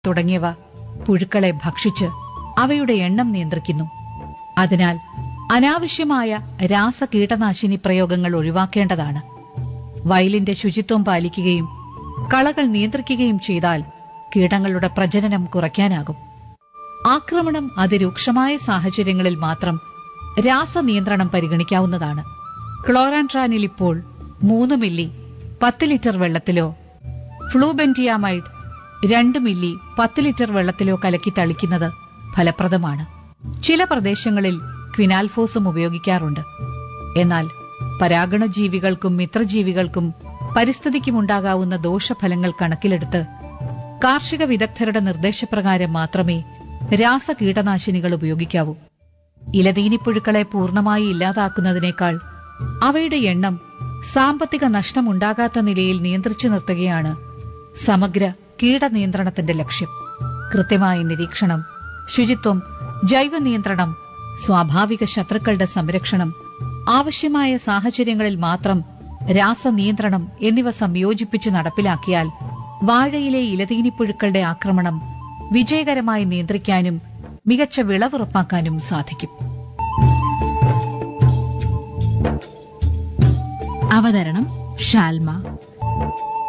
തുടങ്ങിയവ പുഴുക്കളെ ഭക്ഷിച്ച് അവയുടെ എണ്ണം നിയന്ത്രിക്കുന്നു അതിനാൽ അനാവശ്യമായ രാസ കീടനാശിനി പ്രയോഗങ്ങൾ ഒഴിവാക്കേണ്ടതാണ് വയലിന്റെ ശുചിത്വം പാലിക്കുകയും കളകൾ നിയന്ത്രിക്കുകയും ചെയ്താൽ കീടങ്ങളുടെ പ്രജനനം കുറയ്ക്കാനാകും ആക്രമണം അതിരൂക്ഷമായ സാഹചര്യങ്ങളിൽ മാത്രം രാസനിയന്ത്രണം പരിഗണിക്കാവുന്നതാണ് ക്ലോറാൻട്രാനിൽ ഇപ്പോൾ മൂന്ന് മില്ലി പത്ത് ലിറ്റർ വെള്ളത്തിലോ ഫ്ലൂബെന്റിയാമൈഡ് രണ്ട് മില്ലി പത്ത് ലിറ്റർ വെള്ളത്തിലോ കലക്കി തളിക്കുന്നത് ഫലപ്രദമാണ് ചില പ്രദേശങ്ങളിൽ ക്വിനാൽഫോസും ഉപയോഗിക്കാറുണ്ട് എന്നാൽ പരാഗണജീവികൾക്കും മിത്രജീവികൾക്കും പരിസ്ഥിതിക്കുമുണ്ടാകാവുന്ന ദോഷഫലങ്ങൾ കണക്കിലെടുത്ത് കാർഷിക വിദഗ്ധരുടെ നിർദ്ദേശപ്രകാരം മാത്രമേ രാസ കീടനാശിനികൾ ഉപയോഗിക്കാവൂ ഇലതീനിപ്പുഴുക്കളെ പൂർണ്ണമായി ഇല്ലാതാക്കുന്നതിനേക്കാൾ അവയുടെ എണ്ണം സാമ്പത്തിക നഷ്ടമുണ്ടാകാത്ത നിലയിൽ നിയന്ത്രിച്ചു നിർത്തുകയാണ് സമഗ്ര കീടനിയന്ത്രണത്തിന്റെ ലക്ഷ്യം കൃത്യമായ നിരീക്ഷണം ശുചിത്വം ജൈവ നിയന്ത്രണം സ്വാഭാവിക ശത്രുക്കളുടെ സംരക്ഷണം ആവശ്യമായ സാഹചര്യങ്ങളിൽ മാത്രം രാസനിയന്ത്രണം എന്നിവ സംയോജിപ്പിച്ച് നടപ്പിലാക്കിയാൽ വാഴയിലെ ഇലതീനിപ്പുഴുക്കളുടെ ആക്രമണം വിജയകരമായി നിയന്ത്രിക്കാനും മികച്ച വിളവുറപ്പാക്കാനും സാധിക്കും അവതരണം ഷാൽമ